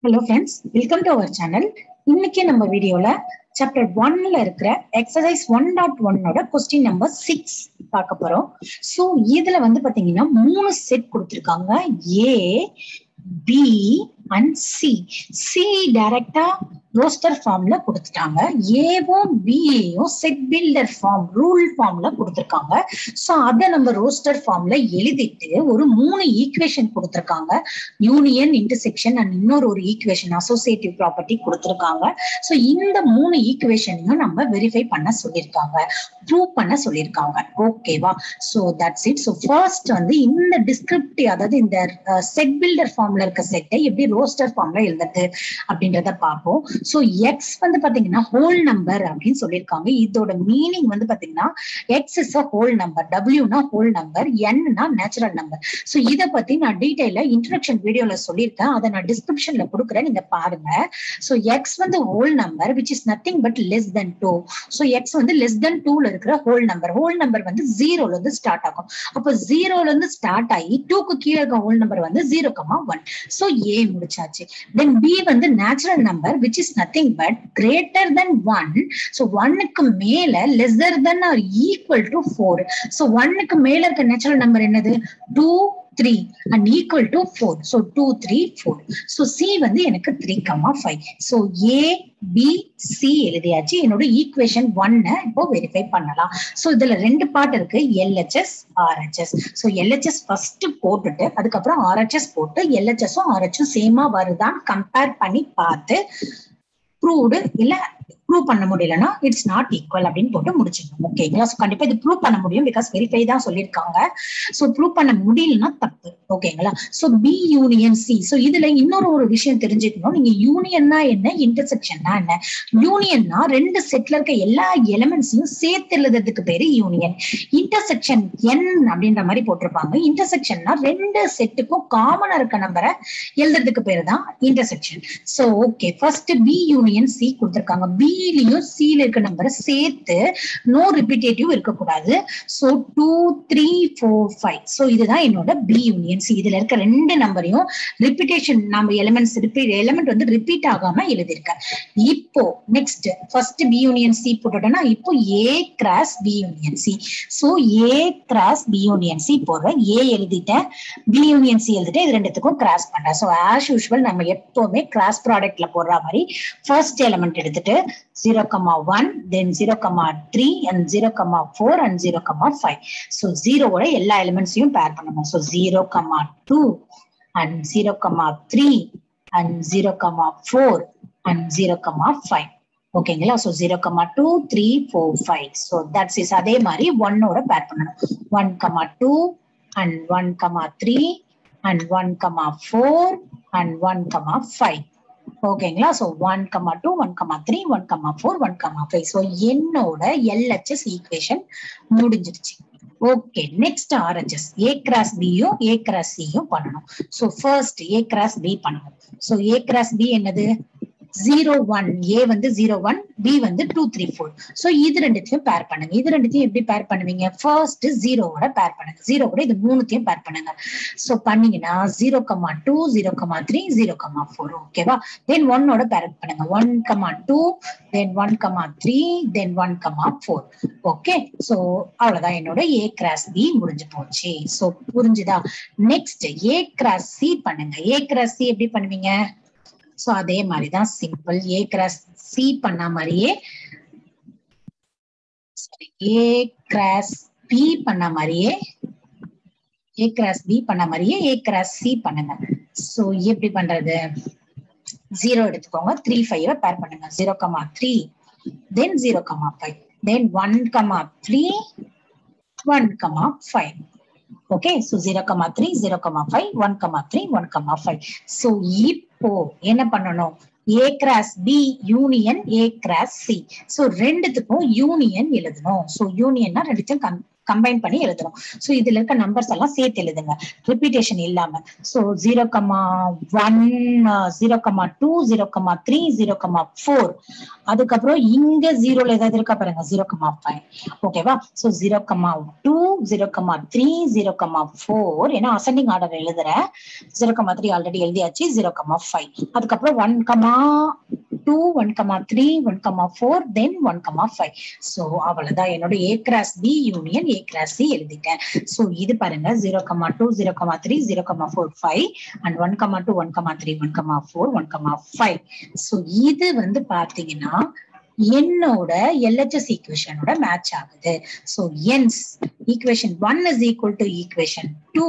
Hello friends welcome to our channel இன்னைக்கு நம்ம வீடியோல சாப்டர் ஒன்ல இருக்கிற எக்ஸசைஸ் ஒன் டாட் ஒன்னோட கொஸ்டின் நம்பர் சிக்ஸ் பார்க்க போறோம் ஸோ இதுல வந்து பாத்தீங்கன்னா மூணு செட் கொடுத்துருக்காங்க A B and C C டைரக்டா ரோஸ்டர் ஃபார்ம்ல கொடுத்துட்டாங்க ஏவும் பிஏயும் செட் பில்டர் ஃபார்ம் ரூல் ஃபார்ம்ல கொடுத்துருக்காங்க ஸோ அதை நம்ம ரோஸ்டர் ஃபார்ம்ல எழுதிட்டு ஒரு மூணு ஈக்குவேஷன் கொடுத்துருக்காங்க யூனியன் இன்டர்செக்ஷன் அண்ட் இன்னொரு ஒரு ஈக்குவேஷன் அசோசியேட்டிவ் ப்ராப்பர்ட்டி கொடுத்துருக்காங்க ஸோ இந்த மூணு ஈக்குவேஷனையும் நம்ம வெரிஃபை பண்ண சொல்லியிருக்காங்க ப்ரூவ் பண்ண சொல்லியிருக்காங்க ஓகேவா so that's it so first வந்து இந்த டிஸ்கிரிப்டிவ் அதாவது இந்த செட் பில்டர் ஃபார்ம்ல இருக்க செட்டை எப்படி ரோஸ்டர் ஃபார்ம்ல எழுதுறது அப்படின்றத பார்ப்போம் ஸோ எக்ஸ் வந்து பாத்தீங்கன்னா ஹோல் நம்பர் அப்படின்னு சொல்லியிருக்காங்க இதோட மீனிங் வந்து பாத்தீங்கன்னா x is a whole number டபிள்யூனா ஹோல் நம்பர் என்னா நேச்சுரல் நம்பர் ஸோ இதை பத்தி நான் டீடைல இன்ட்ரடக்ஷன் வீடியோல சொல்லியிருக்கேன் அதை நான் டிஸ்கிரிப்ஷன்ல கொடுக்குறேன் நீங்க பாருங்க ஸோ எக்ஸ் வந்து whole number which is nothing but less than two so x வந்து லெஸ் தென் டூல இருக்கிற ஹோல் நம்பர் ஹோல் நம்பர் வந்து ஜீரோல இருந்து ஸ்டார்ட் ஆகும் அப்போ ஜீரோல இருந்து ஸ்டார்ட் ஆகி டூக்கு கீழே இருக்க ஹோல் நம்பர் வந்து zero comma one so A முடிச்சாச்சு தென் பி வந்து natural number which is nothing but greater than one so ஒன்னுக்கு மேல lesser than or equal to four so ஒன்னுக்கு மேல இருக்க நேச்சுரல் நம்பர் என்னது two three and equal to four so two three four so C வந்து எனக்கு three comma five so A B C எழுதியாச்சு என்னோட ஈக்குவேஷன் ஒன்ன இப்போ வெரிஃபை பண்ணலாம் ஸோ இதுல ரெண்டு பார்ட் இருக்கு LHS RHS so LHS first போட்டுட்டு அதுக்கப்புறம் ஆர்ஹெச்எஸ் போட்டு எல்ஹெச்எஸும் ஆர்ஹெச்சும் சேமா வருதான்னு கம்பேர் பண்ணி பார்த்து ப்ரூவ்டு இல்ல ப்ரூவ் பண்ண முடியலன்னா இட்ஸ் நாட் ஈக்குவல் அப்படின்னு போட்டு முடிச்சிடணும் ஓகேங்களா ஸோ கண்டிப்பா இது ப்ரூவ் பண்ண முடியும் பிகாஸ் வெரிஃபை தான் சொல்லியிருக்காங்க ஸோ ப்ரூவ் பண்ண முடியலன்னா தப்பு ஓகேங்களா so B union C so இதுல இன்னொரு ஒரு விஷயம் தெரிஞ்சுக்கணும் நீங்க யூனியன்னா என்ன இன்டர்செக்ஷன்னா என்ன யூனியன்னா ரெண்டு செட்ல இருக்க எல்லா எலிமெண்ட்ஸையும் சேர்த்து எழுதுறதுக்கு பேரு யூனியன் இன்டர்செக்ஷன் என் அப்படின்ற மாதிரி போட்டிருப்பாங்க இன்டர்செக்ஷன்னா ரெண்டு செட்டுக்கும் காமனா இருக்க நம்பரை எழுதுறதுக்கு பேரு தான் intersection so okay first B union C கொடுத்துருக்காங்க பிலையும் சில இருக்க நம்பரை சேர்த்து நோ ரிப்பீட்டேட்டிவ் இருக்கக்கூடாது so two three four five so இதுதான் என்னோட பி யூனியன் சி இதுல இருக்க ரெண்டு நம்பரையும் ரிப்பீட்டேஷன் நம்ம எலிமெண்ட்ஸ் ரிப்பீட் எலிமெண்ட் வந்து ரிப்பீட் ஆகாம எழுதியிருக்கேன் இப்போ next first B union C போட்டுட்டோம்னா இப்போ A cross B union C so A cross B union C போடுறேன் ஏ எழுதிட்டேன் பி யூனியன் சி எழுதிட்டு இது ரெண்டுத்துக்கும் கிராஸ் பண்றேன் ஸோ ஆஸ் யூஸ்வல் நம்ம எப்பவுமே கிராஸ் ப்ராடக்ட்ல போடுற மாதிரி ஃபர்ஸ்ட் எலிமெண்ட் எடுத்துட்டு zero comma one then zero comma three and zero comma four and zero comma five so ஜீரோவோட எல்லா எலிமெண்ட்ஸையும் பேர் பண்ணணும் so zero comma two and zero comma three and zero comma four and zero comma five ஓகேங்களா so zero comma two three four five so that's is அதே மாதிரி ஒன்னோட pair பண்ணணும் one comma two and one comma three and one comma four and one comma five ஓகேங்களா so one comma two one comma three one comma four one comma five so என்னோட LHS equation முடிஞ்சிருச்சு okay next RHS A cross பியும் A cross சியும் பண்ணணும் so first A cross B பண்ணணும் so A cross B என்னது zero one A வந்து zero one B வந்து two three four so இது ரெண்டுத்தையும் பேர் பண்ணுங்க இது ரெண்டுத்தையும் எப்படி பேர் பண்ணுவீங்க ஃபர்ஸ்ட் ஜீரோவோட பேர் பண்ணுங்க ஜீரோவோட இது மூணுத்தையும் பேர் பண்ணுங்க ஸோ பண்ணீங்கன்னா zero comma two zero comma three zero comma four ஓகேவா தென் ஒன்னோட பேர் பண்ணுங்க one comma two then one comma three then one comma four okay so அவ்வளவுதான் என்னோட ஏ கிராஸ் பி முடிஞ்சு போச்சு ஸோ புரிஞ்சுதா நெக்ஸ்ட் ஏ கிராஸ் சி பண்ணுங்க ஏ cross C எப்படி பண்ணுவீங்க ஸோ அதே மாதிரிதான் சிம்பிள் ஏ கிராஸ் சி பண்ண மாதிரியே ஏ கிராஸ் பி பண்ண மாதிரியே ஏ கிராஸ் பி பண்ண மாதிரியே ஏ கிராஸ் சி பண்ணுங்க ஸோ எப்படி பண்றது ஜீரோ எடுத்துக்கோங்க த்ரீ ஃபைவ் பேர் பண்ணுங்க zero comma three then zero comma five then one comma three one comma five okay so zero comma three zero comma five one comma three one comma five so இப்போ என்ன பண்ணணும் A cross B union A cross C so ரெண்டுத்துக்கும் union எழுதணும் so யூனியன்னா ரெண்டுத்தையும் combine பண்ணி எழுதணும் so இதுல இருக்க நம்பர்ஸ் எல்லாம் சேர்த்து எழுதுங்க ரிப்பீட்டேஷன் இல்லாம so zero comma one zero comma two zero comma three zero comma four அதுக்கப்புறம் இங்க ஜீரோல ஏதாவது இருக்கா பாருங்க ஜீரோ கமா ஃபைவ் ஓகேவா so zero comma two zero comma three zero comma four ஏன்னா அசெண்டிங் ஆர்டர் எழுதுறேன் ஜீரோ கமா த்ரீ ஆல்ரெடி எழுதியாச்சு ஜீரோ கமா ஃபைவ் அதுக்கப்புறம் one comma two one comma three one comma four then one comma five so அவ்வளவுதான் என்னோட A cross B union A cross C எழுதிட்டேன் so இது பாருங்க zero comma two zero comma three zero comma four five and one comma two one comma three one comma four one comma five so இது வந்து பாத்தீங்கன்னா என்னோட LHS ஈக்குவேஷனோட match ஆகுது so hence equation one is equal to equation two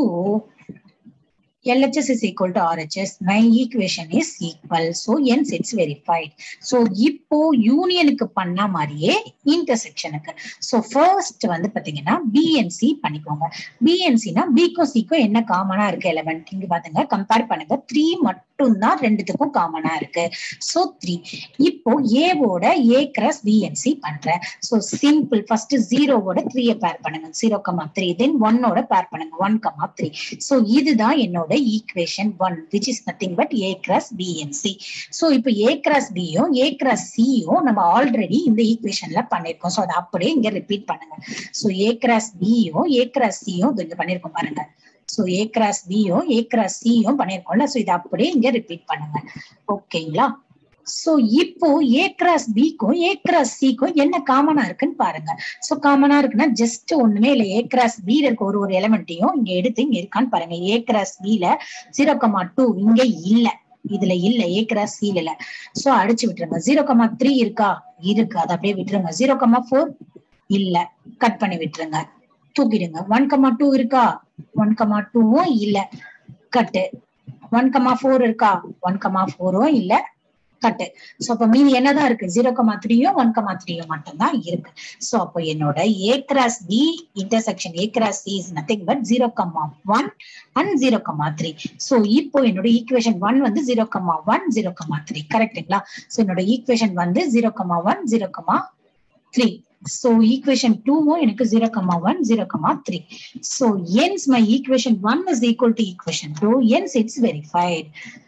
LHS is equal to RHS. My equation is equal. So, hence it's verified. So, இப்போ யூனியனுக்கு பண்ண மாதிரியே இன்டர்செக்ஷனுக்கு so first வந்து பாத்தீங்கன்னா பிஎன்சி பண்ணிக்கோங்க பிஎன்சினா பிக்கும் சிக்கும் என்ன காமனா இருக்கு எலவென்ட் இங்க பாத்துங்க கம்பேர் பண்ணுங்க த்ரீ மட்டும் தான் ரெண்டுத்துக்கும் காமனா இருக்கு ஸோ த்ரீ இப்போ ஏவோட ஏ கிராஸ் பிஎன்சி பண்றேன் ஸோ சிம்பிள் ஃபர்ஸ்ட் ஜீரோவோட த்ரீயை பேர் பண்ணுங்க ஜீரோ கமா த்ரீ தென் ஒன்னோட பேர் பண்ணுங்க ஒன் கமா த்ரீ ஸோ இதுதான் என்னோட equation one which is nothing but A cross B N C so இப்போ ஏ கிராஸ் பியும் ஏ கிராஸ் சியும் நம்ம ஆல்ரெடி இந்த ஈக்குவேஷன்ல பண்ணிருக்கோம் ஸோ அதை அப்படியே இங்க ரிப்பீட் பண்ணுங்க ஸோ ஏ கிராஸ் பியும் ஏ கிராஸ் சியும் இங்க பண்ணிருக்கோம் பாருங்க ஸோ ஏ கிராஸ் பியும் ஏ கிராஸ் சியும் பண்ணிருக்கோம்ல ஸோ இதை அப்படியே இங்க ரிப்பீட் பண்ணுங்க ஓகேங்களா சோ இப்போ ஏ கிராஸ் பிக்கும் ஏ கிராஸ் சிக்கும் என்ன காமனா இருக்குன்னு பாருங்க சோ காமனா இருக்குன்னா ஜஸ்ட் ஒண்ணுமே இல்ல ஏ கிராஸ் பி இருக்க ஒரு ஒரு எலமெண்ட்டையும் இங்க எடுத்து இங்க இருக்கான்னு பாருங்க ஏ கிராஸ் பில ஜீரோ கமா டூ இங்க இல்ல இதுல இல்ல ஏ கிராஸ் சில இல்ல சோ அடிச்சு விட்டுருங்க ஜீரோ கமா த்ரீ இருக்கா இருக்கு அதை அப்படியே விட்டுருங்க ஜீரோ கமா ஃபோர் இல்ல கட் பண்ணி விட்டுருங்க தூக்கிடுங்க ஒன் கமா டூ இருக்கா ஒன் கமா டூவும் இல்ல கட்டு ஒன் கமா ஃபோர் இருக்கா ஒன் கமா ஃபோரும் இல்ல கட்டு சோ அப்ப மீதி என்னதான் இருக்கு ஜீரோ கமா த்ரீயும் ஒன் கமா த்ரீயும் மட்டும்தான் இருக்கு சோ அப்போ என்னோட A cross B intersection A cross C is nothing but zero comma one and zero comma three so இப்போ என்னோட ஈக்குவேஷன் ஒன் வந்து zero comma one zero comma three கரெக்டுங்களா சோ என்னோட ஈக்குவேஷன் வந்து zero comma one zero comma three So equation 2 எனக்கு 0, 1, 0, 3. So hence my equation 1 is equal to equation 2. Hence it's verified.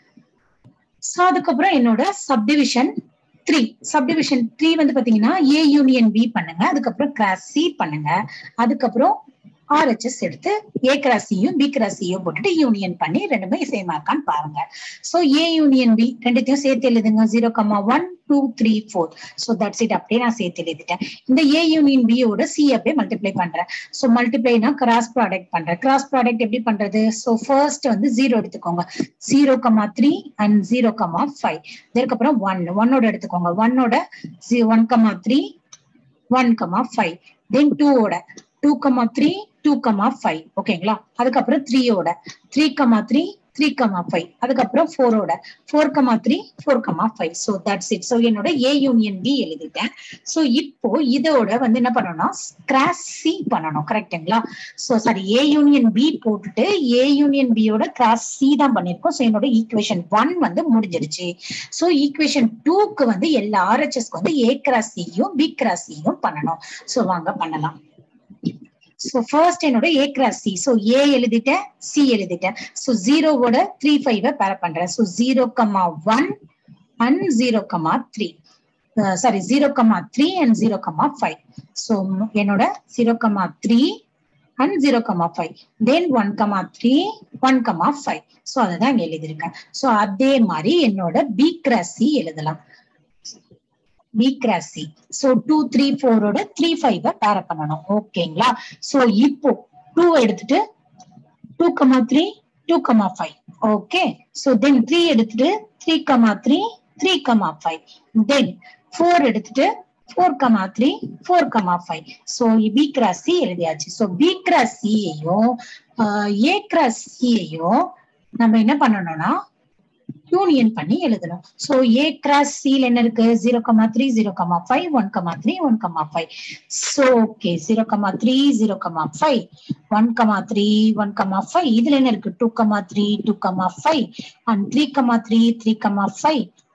So அதுக்கப்புறம் என்னோட subdivision three subdivision three வந்து பாத்தீங்கன்னா ஏ union B பண்ணுங்க அதுக்கப்புறம் கிராஸ் சி பண்ணுங்க அதுக்கப்புறம் ஆர்ஹெச்எஸ் எடுத்து ஏ கிராஸ் சியும் பி கிராஸ் சியும் போட்டுட்டு யூனியன் பண்ணி ரெண்டுமே சேமா இருக்கான்னு பாருங்க சோ ஏ யூனியன் பி ரெண்டுத்தையும் சேர்த்து எழுதுங்க zero comma one two three four so that's it அப்படியே நான் சேர்த்து எழுதிட்டேன் இந்த ஏ யூனியன் பியோட சி அப்படியே மல்டிப்ளை பண்றேன் ஸோ மல்டிப்ளைனா கிராஸ் ப்ராடக்ட் பண்றேன் கிராஸ் ப்ராடக்ட் எப்படி பண்றது ஸோ ஃபர்ஸ்ட் வந்து ஜீரோ எடுத்துக்கோங்க zero comma three and zero comma five இதுக்கப்புறம் ஒன் ஒன்னோட எடுத்துக்கோங்க ஒன்னோட one comma three one comma five then டூவோட two comma three two comma five ஓகேங்களா அதுக்கப்புறம் த்ரீயோட three comma three three comma five அதுக்கப்புறம் ஃபோரோட four comma three four comma five so that's it so என்னோட ஏ யூனியன் பி எழுதிட்டேன் so இப்போ இதோட வந்து என்ன பண்ணணும்னா கிராஸ் சி பண்ணணும் கரெக்டுங்களா so sorry A union B போட்டுட்டு ஏ யூனியன் பியோட கிராஸ் சி தான் பண்ணிருக்கோம் ஸோ என்னோட ஈக்குவேஷன் ஒன் வந்து முடிஞ்சிருச்சு ஸோ ஈக்குவேஷன் டூக்கு வந்து எல்லா ஆர்ஹெச்எஸ்க்கு வந்து ஏ கிராஸ் சியும் பி கிராஸ் சியும் பண்ணணும் ஸோ வாங்க பண்ணலாம் ஸோ ஃபர்ஸ்ட் என்னோட A cross C so A எழுதிட்டேன் சி எழுதிட்டேன் ஸோ ஜீரோவோட த்ரீ ஃபைவ் பேர பண்றேன் so zero comma one and zero comma three sorry zero comma three and zero comma five so என்னோட zero comma three and zero comma five then one comma three one comma five so அதை தான் இங்க எழுதியிருக்கேன் so அதே மாதிரி என்னோட B cross C எழுதலாம் B cross C so two three ஃபோரோட த்ரீ ஃபைவ் பேர பண்ணணும் ஓகேங்களா ஸோ இப்போ டூ எடுத்துட்டு two comma three two comma five okay so then three எடுத்துட்டு three comma three three comma five then four எடுத்துட்டு four comma three four comma five so B cross C எழுதியாச்சு so B cross சியையும் A cross சியையும் நம்ம என்ன பண்ணணும்னா union பண்ணி எழுதணும் சோ ஏ கிராஸ் சீல் என்ன இருக்கு zero comma three zero comma five one comma three one comma five so okay zero comma three zero comma five one comma three one comma five இதுல என்ன இருக்கு two comma three two comma five and three comma three three comma five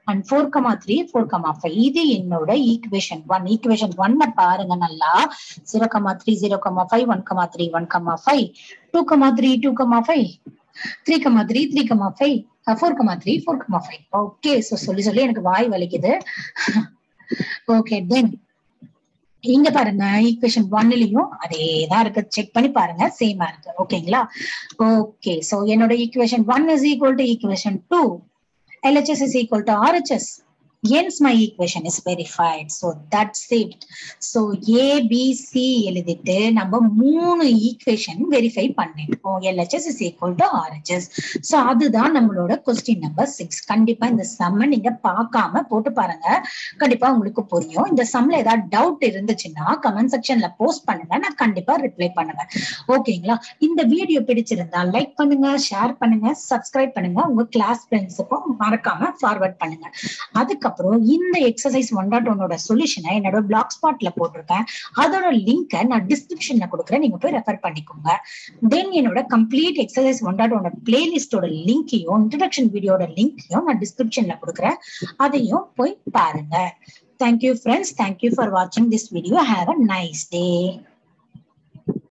and four comma three four comma five இது என்னோட equation one equation ஒன்ன பாருங்க நல்லா zero comma three zero comma five one comma three one comma five two comma three two comma five three comma three three comma five four comma three four comma five okay so சொல்லி சொல்லி எனக்கு வாய் வலிக்குது okay then இங்க பாருங்க equation ஒன்னுலயும் அதேதான் இருக்கு check பண்ணி பாருங்க சேமா இருக்கு ஓகேங்களா ஓகே சோ என்னோட equation one is equal to equation two LHS is equal to RHS. Hence, my equation is verified. So that's it. So A, B, C எழுதிட்டு நம்ம மூணு ஈக்குவேஷன் வெரிஃபை பண்ணிருக்கோம் LHS is equal to RHS. So அதுதான் நம்மளோட question number six கண்டிப்பா இந்த சம்ம நீங்க பார்க்காம போட்டு பாருங்க கண்டிப்பா உங்களுக்கு புரியும் இந்த சம்ல ஏதாவது டவுட் இருந்துச்சுன்னா கமெண்ட் செக்ஷன்ல போஸ்ட் பண்ணுங்க நான் கண்டிப்பா ரிப்ளை பண்ணுவேன் ஓகேங்களா இந்த வீடியோ பிடிச்சிருந்தா லைக் பண்ணுங்க ஷேர் பண்ணுங்க சப்ஸ்கிரைப் பண்ணுங்க உங்க கிளாஸ் ஃப்ரெண்ட்ஸுக்கும் மறக்காம ஃபார்வர்ட் பண்ணுங்க அதுக்கப்புறம் இந்த எக்ஸசைஸ் ஒன் டாட் ஒன்னோட சொல்யூஷனை என்னோட பிளாக் ஸ்பாட்ல போட்டிருக்கேன் அதோட லிங்கை நான் டிஸ்கிரிப்ஷன்ல கொடுக்குறேன் நீங்க போய் ரெஃபர் பண்ணிக்கோங்க தென் என்னோட கம்ப்ளீட் எக்ஸசைஸ் ஒன் டாட் ஒன்னோட பிளேலிஸ்டோட லிங்கையும் இன்ட்ரடக்ஷன் வீடியோட லிங்கையும் நான் டிஸ்கிரிப்ஷன்ல கொடுக்குறேன் அதையும் போய் பாருங்க தேங்க்யூ ஃப்ரெண்ட்ஸ் தேங்க்யூ ஃபார் வாட்சிங் this video have a nice day